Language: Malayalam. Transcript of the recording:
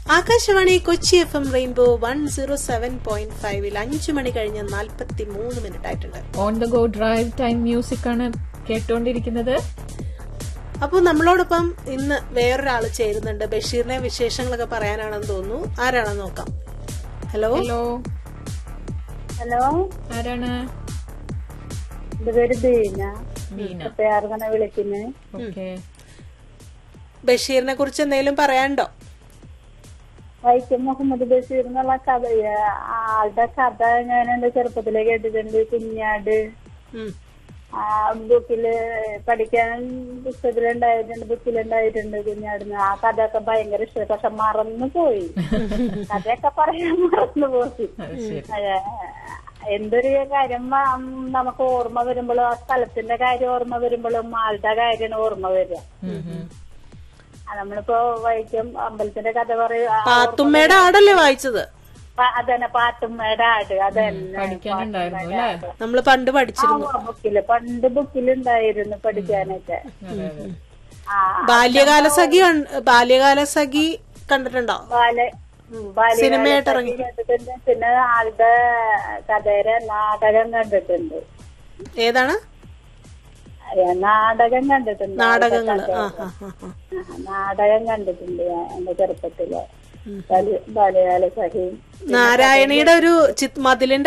Akashvani Kochi F M rainbow one zero seven point ഫൈവിൽ അഞ്ചു മണി കഴിഞ്ഞ് നാൽപ്പത്തി മൂന്ന് മിനിറ്റ് ആയിട്ടുണ്ട് on the go drive time music ആണ് കേട്ടോണ്ടിരിക്കുന്നത് അപ്പോൾ നമ്മളോടൊപ്പം ഇന്ന് വേറൊരാള് ചേരുന്നുണ്ട് ബഷീറിനെ വിശേഷങ്ങളൊക്കെ പറയാനാണെന്ന് തോന്നുന്നു ആരാണെന്ന് നോക്കാം ഹലോ ഹലോ ഹലോ ആരാണ് എന്റെ പേര് ബീന ബീന പേർങ്ങനെ വിളിക്കുന്നത് ഓക്കെ ബഷീറിനെ കുറിച്ച് എന്തെങ്കിലും പറയാനുണ്ടോ വൈക്കം മുഹമ്മദ് ബഷീർ എന്നുള്ള കഥ ആളുടെ കഥ ഞാൻ എന്റെ ചെറുപ്പത്തിലേ കേട്ടിട്ടുണ്ട് കുഞ്ഞാട് ഉം. ആ ബുക്കില് പഠിക്കാൻ പുസ്തകത്തിലുണ്ടായിട്ടുണ്ട് ബുക്കിലുണ്ടായിട്ടുണ്ട് കുഞ്ഞാടിന് ആ കഥയൊക്കെ ഭയങ്കര ഇഷ്ടം പക്ഷെ മറന്നു പോയി കഥയൊക്കെ പറയാൻ മറന്നു പോയി ശരി അതെ. എന്തൊരു കാര്യം മ- നമുക്ക് ഓർമ്മ വരുമ്പോഴും ആ സ്ഥലത്തിന്റെ കാര്യം ഓർമ്മ വരുമ്പോഴും ആളുടെ കാര്യമാണ് ഓർമ്മ വരിക ഉം, ഉം. ആ, നമ്മളിപ്പോ വൈക്കം അമ്പലത്തിന്റെ കഥ പറയും പാത്തുമ്മയുടെ ആടല്ലേ വായിച്ചത് അതന്നെ പാട്ടുമ്മയുടെ ആട് അതന്നെ പഠിക്കാനുണ്ടായിരുന്നു അല്ലേ നമ്മൾ പണ്ട് പഠിച്ചിരുന്നു ആ ബുക്കില് പണ്ട് ബുക്കിലുണ്ടായിരുന്നു പഠിക്കാനൊക്കെ അതെ അതെ ആ ബാല്യകാല സഖി കണ്ട്- ബാല്യകാല സഖി കണ്ടിട്ടുണ്ടോ ബാല ഉം, ബാല്യകാല സിനിമയായിട്ട് ഇറങ്ങി. സഖി കണ്ടിട്ടുണ്ട് പിന്നെ ആളുടെ കഥയുടെ നാടകം കണ്ടിട്ടുണ്ട് ഏതാണ് അതെ, നാടകം കണ്ടിട്ടുണ്ട് നാടകങ്ങള് ആ ആ ആ ആ. ആ, നാടകം കണ്ടിട്ടുണ്ട് ഞാൻ എന്റെ ചെറുപ്പത്തില് ബാല്യ- ബാല്യകാല സഖി നാരായണിയുടെ ഒരു ചിത് മതിലിന്റെ